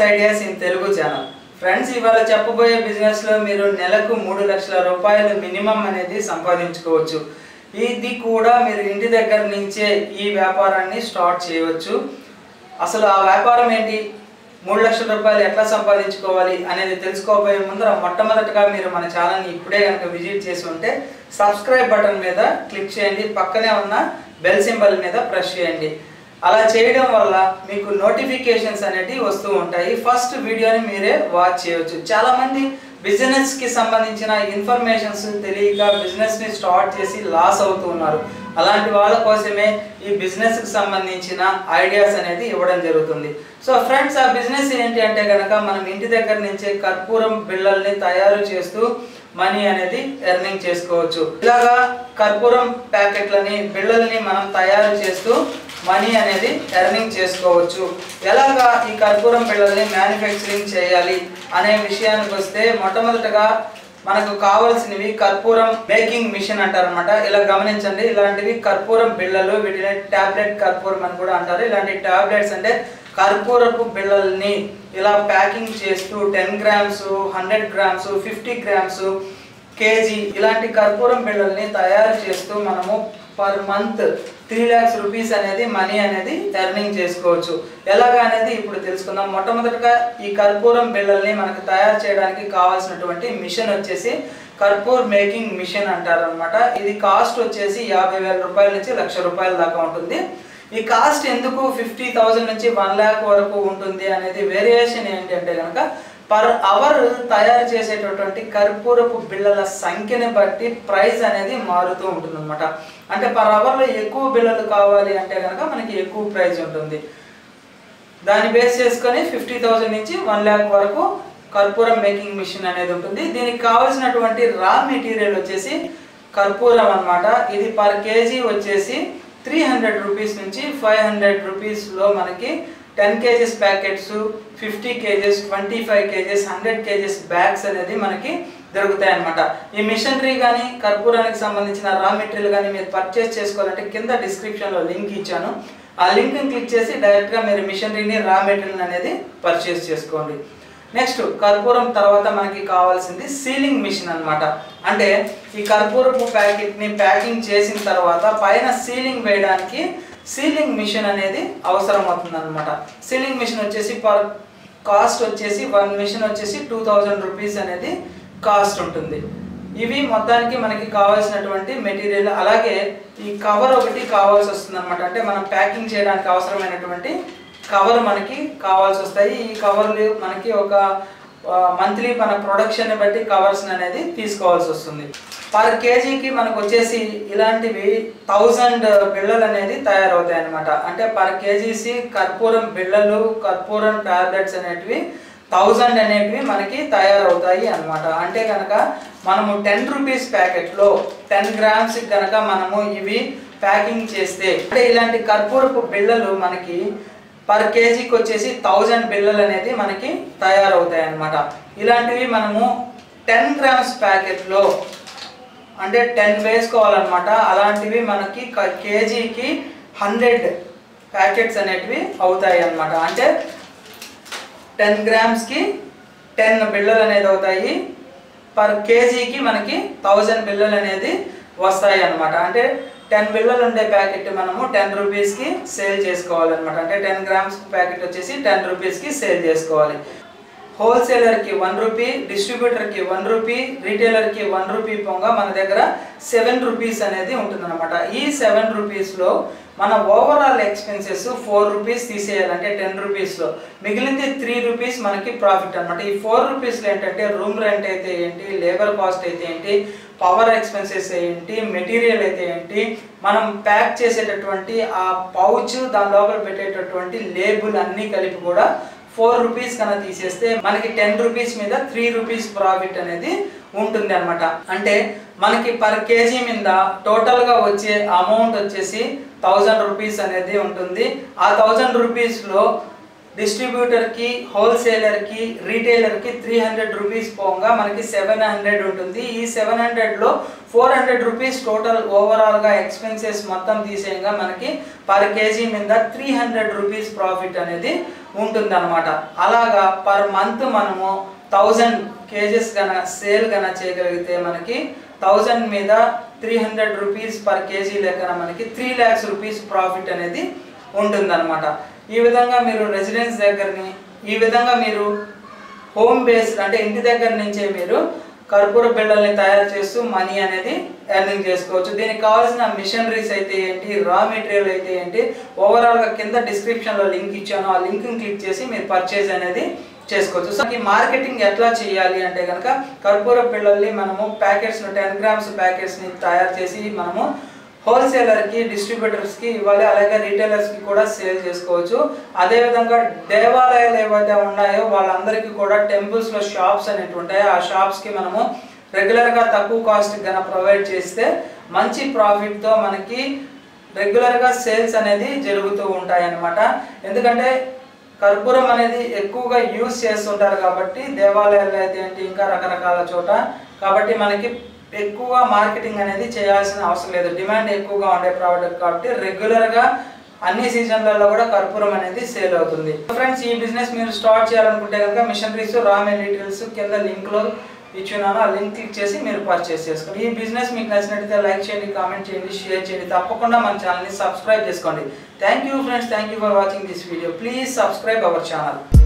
business ideas in Telugu channel friends ఇవాళ చెప్పబోయే business లో మీరు నెలకు మూడు లక్షల రూపాయలు మినిమం అనేది సంపాదించుకోవచ్చు ఇది కూడా మీరు ఇంటి దగ్గర నుంచే ఈ వ్యాపారాన్ని స్టార్ట్ చేయవచ్చు అసలు ఆ వ్యాపారం ఏంటి మూడు లక్షల రూపాయలు ఎట్లా సంపాదించుకోవాలి అనేది తెలుసుకోబోయే ముందర మొట్టమొదటిగా మీరు మన ఛానల్ని ఇప్పుడే కనుక విజిట్ చేసి ఉంటే సబ్స్క్రైబ్ బటన్ మీద క్లిక్ చేయండి పక్కనే ఉన్న బెల్ సింబల్ మీద ప్రెస్ చేయండి అలా చేయడం వల్ల మీకు నోటిఫికేషన్స్ అనేటివి వస్తూ ఉంటాయి ఫస్ట్ వీడియోని మీరే వాచ్ చేయవచ్చు చాలా మంది బిజినెస్ కి సంబంధించిన ఇన్ఫర్మేషన్స్ తెలియక బిజినెస్ ని స్టార్ట్ చేసి లాస్ అవుతూ ఉన్నారు అలాంటి వాళ్ళ కోసమే ఈ బిజినెస్ కి సంబంధించిన ఐడియాస్ అనేది ఇవ్వడం జరుగుతుంది సో ఫ్రెండ్స్ ఆ బిజినెస్ ఏంటి అంటే కనుక మనం ఇంటి దగ్గర నుంచే కర్పూరం బిళ్ళల్ని తయారు చేస్తూ మనీ అనేది ఎర్నింగ్ చేసుకోవచ్చు ఇలాగా కర్పూరం ప్యాకెట్లని బిళ్ళల్ని మనం తయారు చేస్తూ మనీ అనేది ఎర్నింగ్ చేసుకోవచ్చు ఎలాగా ఈ కర్పూరం బిళ్ళల్ని మ్యానుఫ్యాక్చరింగ్ చేయాలి అనే విషయానికి వస్తే మొట్టమొదటగా మనకు కావాల్సినవి కర్పూరం మేకింగ్ మిషన్ అంటారు అనమాట ఇలా గమనించండి ఇలాంటివి కర్పూరం బిళ్ళలు వీటిని టాబ్లెట్ కర్పూరం అని కూడా అంటారు ఇలాంటి టాబ్లెట్స్ అంటే కర్పూరపు బిళ్ళల్ని ఇలా ప్యాకింగ్ చేస్తూ ten grams hundred grams fifty grams KG ఇలాంటి కర్పూరం బిళ్ళల్ని తయారు చేస్తూ మనము per month three lakhs rupees అనేది మనీ అనేది ఎర్నింగ్ చేసుకోవచ్చు ఎలాగా అనేది ఇప్పుడు తెలుసుకుందాం మొట్టమొదటిగా ఈ కర్పూరం బిళ్ళల్ని మనకు తయారు చేయడానికి కావాల్సినటువంటి మిషన్ వచ్చేసి కర్పూర్ మేకింగ్ మిషన్ అంటారు అనమాట ఇది కాస్ట్ వచ్చేసి యాభై వేల రూపాయల నుంచి లక్ష రూపాయల దాకా ఉంటుంది ఈ కాస్ట్ ఎందుకు ఫిఫ్టీ థౌజండ్ నుంచి వన్ ల్యాక్ వరకు ఉంటుంది అనేది వేరియేషన్ ఏంటి అంటే కనుక పర్ అవర్ తయారు చేసేటటువంటి కర్పూరపు బిళ్ళల సంఖ్యని బట్టి ప్రైస్ అనేది మారుతూ ఉంటుంది అనమాట అంటే పర్ అవర్లో ఎక్కువ బిళ్ళలు కావాలి అంటే కనుక మనకి ఎక్కువ ప్రైస్ ఉంటుంది దాన్ని బేస్ చేసుకొని ఫిఫ్టీ థౌజండ్ నుంచి వన్ ల్యాక్ వరకు కర్పూరం మేకింగ్ మిషన్ అనేది ఉంటుంది దీనికి కావాల్సినటువంటి రా మెటీరియల్ వచ్చేసి కర్పూరం అన్నమాట ఇది పర్ కేజీ వచ్చేసి త్రీ హండ్రెడ్ రూపీస్ నుంచి ఫైవ్ హండ్రెడ్ రూపీస్లో మనకి ten KGs packets fifty KGs twenty five KGs hundred KGs bags అనేది మనకి దొరుకుతాయి అనమాట ఈ మిషనరీ కానీ కర్పూరానికి సంబంధించిన రా మెటీరియల్ కానీ మీరు పర్చేస్ చేసుకోవాలంటే కింద డిస్క్రిప్షన్లో లింక్ ఇచ్చాను ఆ లింక్ని క్లిక్ చేసి డైరెక్ట్గా మీరు మిషనరీని రా మెటీరియల్ అనేది పర్చేస్ చేసుకోండి నెక్స్ట్ కర్పూరం తర్వాత మనకి కావాల్సింది సీలింగ్ మిషన్ అన్నమాట అంటే ఈ కర్పూరపు ప్యాకెట్ని ప్యాకింగ్ చేసిన తర్వాత పైన సీలింగ్ వేయడానికి సీలింగ్ మిషన్ అనేది అవసరం అవుతుంది అనమాట సీలింగ్ మిషన్ వచ్చేసి పర్ కాస్ట్ వచ్చేసి వన్ మిషన్ వచ్చేసి టూ థౌజండ్ రూపీస్ అనేది కాస్ట్ ఉంటుంది ఇవి మొత్తానికి మనకి కావాల్సినటువంటి మెటీరియల్ అలాగే ఈ కవర్ ఒకటి కావాల్సి వస్తుంది అనమాట అంటే మనం ప్యాకింగ్ చేయడానికి అవసరమైనటువంటి కవర్ మనకి కావాల్సి వస్తాయి ఈ కవర్లు మనకి ఒక మంత్లీ మన ప్రొడక్షన్ బట్టి కవర్స్ అనేది తీసుకోవాల్సి వస్తుంది పర్ కేజీకి మనకు వచ్చేసి ఇలాంటివి థౌజండ్ బిళ్ళలు అనేది తయారవుతాయి అనమాట అంటే పర్ కేజీసి కర్పూరం బిళ్ళలు కర్పూరం టాబ్లెట్స్ అనేటివి థౌజండ్ అనేటివి మనకి తయారవుతాయి అనమాట అంటే కనుక మనము టెన్ రూపీస్ ప్యాకెట్లో టెన్ గ్రామ్స్ కనుక మనము ఇవి ప్యాకింగ్ చేస్తే అంటే ఇలాంటి కర్పూరపు బిళ్ళలు మనకి పర్ కేజీకి వచ్చేసి థౌజండ్ బిళ్ళలు అనేది మనకి తయారవుతాయి అన్నమాట ఇలాంటివి మనము టెన్ గ్రామ్స్ ప్యాకెట్లో అంటే టెన్ వేసుకోవాలన్నమాట అలాంటివి మనకి క- కేజీకి హండ్రెడ్ ప్యాకెట్స్ అనేటివి అవుతాయి అన్నమాట అంటే టెన్ గ్రామ్స్కి టెన్ బిళ్ళలు అనేది అవుతాయి పర్ కేజీకి మనకి థౌజండ్ బిళ్ళలు అనేది వస్తాయి అన్నమాట అంటే టెన్ బిళ్ళలు ఉండే ప్యాకెట్ మనము టెన్ రూపీస్కి సేల్ చేసుకోవాలన్నమాట అంటే టెన్ గ్రామ్స్ ప్యాకెట్ వచ్చేసి టెన్ రూపీస్కి సేల్ చేసుకోవాలి హోల్సేలర్కి వన్ రూపీ డిస్ట్రిబ్యూటర్కి వన్ రూపీ రీటైలర్కి వన్ రూపీ పొంగ మన దగ్గర సెవెన్ రూపీస్ అనేది ఉంటుందన్నమాట ఈ సెవెన్ రూపీస్లో మన ఓవరాల్ ఎక్స్పెన్సెస్ ఫోర్ రూపీస్ తీసేయాలంటే టెన్ రూపీస్లో మిగిలింది త్రీ రూపీస్ మనకి ప్రాఫిట్ అనమాట ఈ ఫోర్ రూపీస్లో ఏంటంటే రూమ్ రెంట్ అయితే ఏంటి లేబర్ కాస్ట్ అయితే ఏంటి పవర్ ఎక్స్పెన్సెస్ ఏంటి మెటీరియల్ అయితే ఏంటి మనం ప్యాక్ చేసేటటువంటి ఆ పౌచ్ దాని లోపల పెట్టేటటువంటి లేబుల్ అన్నీ కలిపి కూడా ఫోర్ రూపీస్ కన్నా తీసేస్తే మనకి టెన్ రూపీస్ మీద త్రీ రూపీస్ ప్రాఫిట్ అనేది ఉంటుంది అనమాట అంటే మనకి పర్ కేజీ మీద టోటల్గా వచ్చే అమౌంట్ వచ్చేసి థౌజండ్ రూపీస్ అనేది ఉంటుంది ఆ థౌజండ్ రూపీస్లో డిస్ట్రిబ్యూటర్కి హోల్సేలర్కి రీటైలర్కి త్రీ హండ్రెడ్ రూపీస్ పోగా మనకి సెవెన్ హండ్రెడ్ ఉంటుంది ఈ సెవెన్ హండ్రెడ్లో ఫోర్ హండ్రెడ్ రూపీస్ టోటల్ ఓవరాల్గా ఎక్స్పెన్సెస్ మొత్తం తీసేయంగా మనకి పర్ కేజీ మీద త్రీ హండ్రెడ్ రూపీస్ ప్రాఫిట్ అనేది ఉంటుందన్నమాట అలాగా పర్ మంత్ మనము థౌజండ్ కేజెస్ గన సేల్ గన చేయగలిగితే మనకి థౌజండ్ మీద three hundred rupees per KG లెక్కన మనకి త్రీ ల్యాక్స్ రూపీస్ ప్రాఫిట్ అనేది ఉంటుందన్నమాట ఈ విధంగా మీరు రెసిడెన్స్ దగ్గరని ఈ విధంగా మీరు హోమ్ బేస్డ్ అంటే ఇంటి దగ్గర నుంచే మీరు కర్పూర బిళ్ళల్ని తయారు చేస్తూ మనీ అనేది ఎర్నింగ్ చేసుకోవచ్చు దీనికి కావాల్సిన మిషనరీస్ అయితే ఏంటి రా మెటీరియల్ అయితే ఏంటి ఓవరాల్గా కింద డిస్క్రిప్షన్లో లింక్ ఇచ్చాను ఆ లింక్ని క్లిక్ చేసి మీరు పర్చేజ్ అనేది చేసుకోవచ్చు సో ఈ మార్కెటింగ్ ఎట్లా చేయాలి అంటే కనుక కర్పూర పిల్లల్ని మనము ప్యాకెట్స్ టెన్ గ్రామ్స్ ప్యాకెట్స్ని తయారు చేసి మనము హోల్సేలర్కి డిస్ట్రిబ్యూటర్స్కి ఇవ్వాలి అలాగే రీటైలర్స్కి కూడా సేల్ చేసుకోవచ్చు అదేవిధంగా దేవాలయాలు ఏవైతే ఉన్నాయో వాళ్ళందరికీ కూడా టెంపుల్స్లో షాప్స్ అనేవి ఉంటాయి ఆ షాప్స్కి మనము రెగ్యులర్గా తక్కువ కాస్ట్ గన ప్రొవైడ్ చేస్తే మంచి ప్రాఫిట్తో మనకి రెగ్యులర్గా సేల్స్ అనేది జరుగుతూ ఉంటాయి అన్నమాట ఎందుకంటే కర్పూరం అనేది ఎక్కువగా యూస్ చేస్తుంటారు కాబట్టి దేవాలయాలు అయితే ఏంటి ఇంకా రకరకాల చోట కాబట్టి మనకి ఎక్కువ మార్కెటింగ్ అనేది చేయాల్సిన అవసరం లేదు డిమాండ్ ఎక్కువగా ఉండే ప్రోడక్ట్ కాబట్టి రెగ్యులర్గా అన్ని సీజన్లలో కూడా కర్పూరం అనేది సేల్ అవుతుంది ఫ్రెండ్స్ ఈ బిజినెస్ మీరు స్టార్ట్ చేయాలనుకుంటే కనుక మిషనరీస్ రా మెటీరియల్స్ కింద లింక్లో ఇచ్చున్నాను ఆ లింక్ క్లిక్ చేసి మీరు పర్చేస్ చేసుకోండి ఈ బిజినెస్ మీకు నచ్చినట్లయితే లైక్ చేయండి కామెంట్ చేయండి షేర్ చేయండి తప్పకుండా మన ఛానల్ని సబ్స్క్రైబ్ చేసుకోండి thank you friends thank you for watching this video please subscribe our channel